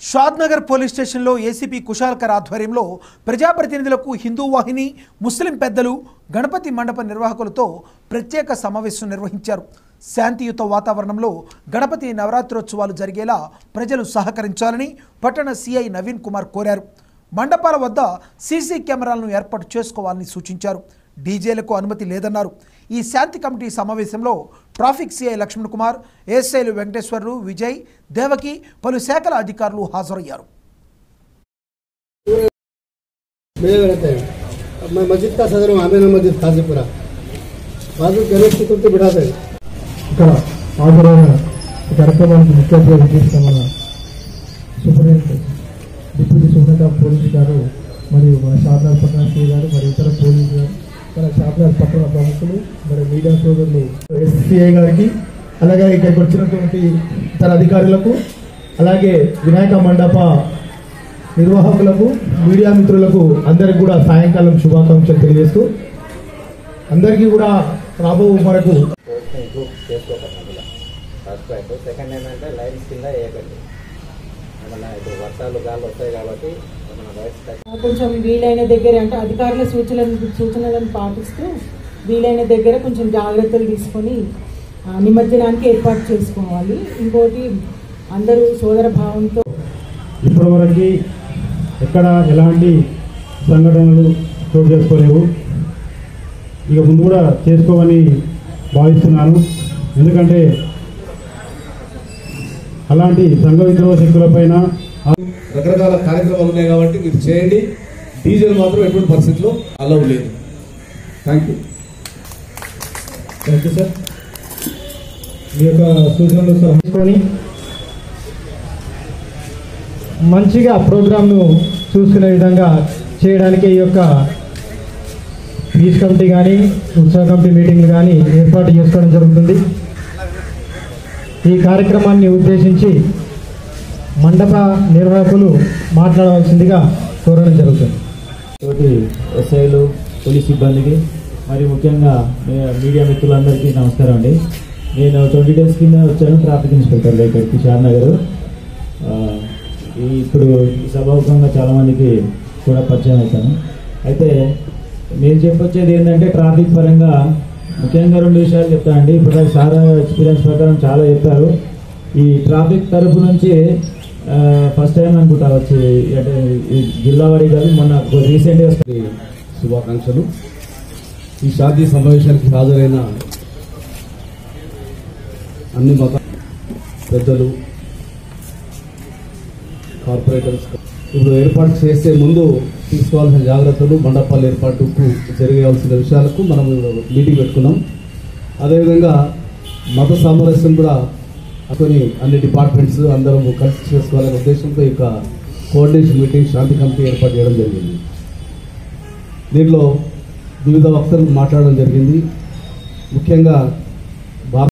Shadnagar police స్టేషన్లో ACP Kushalkar ఆధ్వర్యంలో ప్రజాప్రతినిధులకు హిందూ వాహిని ముస్లిం పెద్దలు గణపతి మండప నిర్వాహకులతో ప్రత్యేక సమావేశం నిర్వహించారు శాంతియుత వాతావరణంలో గణపతి నవరాత్రోత్సవాలు జరిగేలా ప్రజలు సహకరించాలని పట్టణ సీఐ నవీన్ కుమార్ కోరారు మండపాల వద్ద సీసీ కెమెరాలను ఏర్పాటు చేసుకోవాలని సూచించారు డీజేలకు అనుమతి లేదన్నారు ఈ శాంతి కమిటీ సమావేశంలో ట్రాఫిక్ సిఐ లక్ష్మణ్ కుమార్ ఎస్ఐలు వెంకటేశ్వర్లు విజయ్ దేవకి పలు శాఖల అధికారులు హాజరయ్యారు मेरे रहते हैं अब मैं मस्जिद का सदर हूँ आमिना मस्जिद खाजीपुरा बाजू गणेश चतुर्थी बिठाते हैं ఇక్కడ హాజరైన ఈ కార్యక్రమానికి ముఖ్య అతిథిగా చేసిన మన superintendent deputy superintendent of police గారు మరియు మన షాద్నాథ్ పట్టణ శ్రీ గారు మరియు ఇతర పోలీసు గారు మన షాద్నాథ్ పట్టణ ప్రముఖులు మరి మీడియా సోదరులు ఎస్సీఐ గారికి అలాగే ఇక్కడికి వచ్చినటువంటి ఇతర అధికారులకు అలాగే వినాయక మండప నిర్వాహకులకు మీడియా మిత్రులకు అందరికి కూడా సాయంకాలం శుభాకాంక్షలు తెలియజేస్తూ అందరికీ కూడా రాబో మనకు రోడ్ని ఇంప్రూవ్ చేసుకోకండి అందులో ఫస్ట్ పాయింట్ సెకండ్ ఏంటంటే లైన్స్ కింద వేయకండి ఏమన్నా ఇప్పుడు వర్షాలు గాలు వస్తాయి కాబట్టి ఏమన్నా వైర్స్ కట్ కొంచెం వీలైన దగ్గర అంటే అధికారుల సూచనలను సూచనలను పాటిస్తూ వీలైన దగ్గర కొంచెం జాగ్రత్తలు తీసుకొని ఆ, నిమజ్జనానికి ఏర్పాటు చేసుకోవాలి ఇంకోటి అందరూ సోదర భావంతో ఇప్పటివరకు ఎక్కడ ఎలాంటి సంఘటనలు చోటు చేసుకోలేవు ఇక ముందు కూడా చేసుకోమని భావిస్తున్నాను ఎందుకంటే అలాంటి సంఘ విద్రోహ శక్తులపైన రకరకాల కార్యక్రమాలు ఉన్నాయి కాబట్టి మీరు చేయండి డీజిల్ మాత్రం ఎటువంటి పరిస్థితిలో అలవ్ లేదు thank you thank you sir మీ యొక్క సూచనలు తీసుకొని మంచిగా ప్రోగ్రామ్ను చూసుకునే విధంగా చేయడానికి ఈ యొక్క పీస్ కమిటీ కానీ ఉత్సవ కమిటీ మీటింగ్లు కానీ ఏర్పాటు చేసుకోవడం జరుగుతుంది ఈ కార్యక్రమాన్ని ఉద్దేశించి మండప నిర్వాహకులు మాట్లాడవలసిందిగా కోరడం జరుగుతుంది తోటి ఎస్ఐలు పోలీస్ సిబ్బందికి మరి ముఖ్యంగా మీ- మీడియా మిత్రులందరికీ నమస్కారం అండి నేను ట్వంటీ డేస్ కింద వచ్చాను ట్రాఫిక్ ఇన్స్పెక్టర్ ఇక్కడికి షాద్నగర్ ఆ, ఈ ఇప్పుడు ఈ సభాముఖంగా చాలామందికి కూడా పరిచయం అవుతాను అయితే నేను చెప్పొచ్చేది ఏంటంటే ట్రాఫిక్ పరంగా ముఖ్యంగా రెండు విషయాలు చెప్తానండి ఇప్పుడు నాకు సార్ ఎక్స్పీరియన్స్ ప్రకారం చాలా చెప్పారు ఈ ట్రాఫిక్ తరపు నుంచి ఫస్ట్ టైం అనుకుంటా వచ్చి అంటే ఈ జిల్లా వారి కాదు మొన్న రీసెంట్గా మరి శుభాకాంక్షలు ఈ షాదీ సమావేశానికి హాజరైన అన్ని మత పెద్దలు కార్పొరేటర్స్ ఇప్పుడు ఏర్పాటు చేసే ముందు తీసుకోవాల్సిన జాగ్రత్తలు మండపాల ఏర్పాటుకు జరగాల్సిన విషయాలకు మనం మీటింగ్ పెట్టుకున్నాం అదేవిధంగా మత సామరస్యం కూడా కొన్ని అన్ని డిపార్ట్మెంట్స్ అందరం కలిసి చేసుకోవాలనే ఉద్దేశంతో ఈ యొక్క కోఆర్డినేషన్ మీటింగ్ శాంతి కమిటీ ఏర్పాటు చేయడం జరిగింది దీంట్లో వివిధ వక్తలు మాట్లాడడం జరిగింది ముఖ్యంగా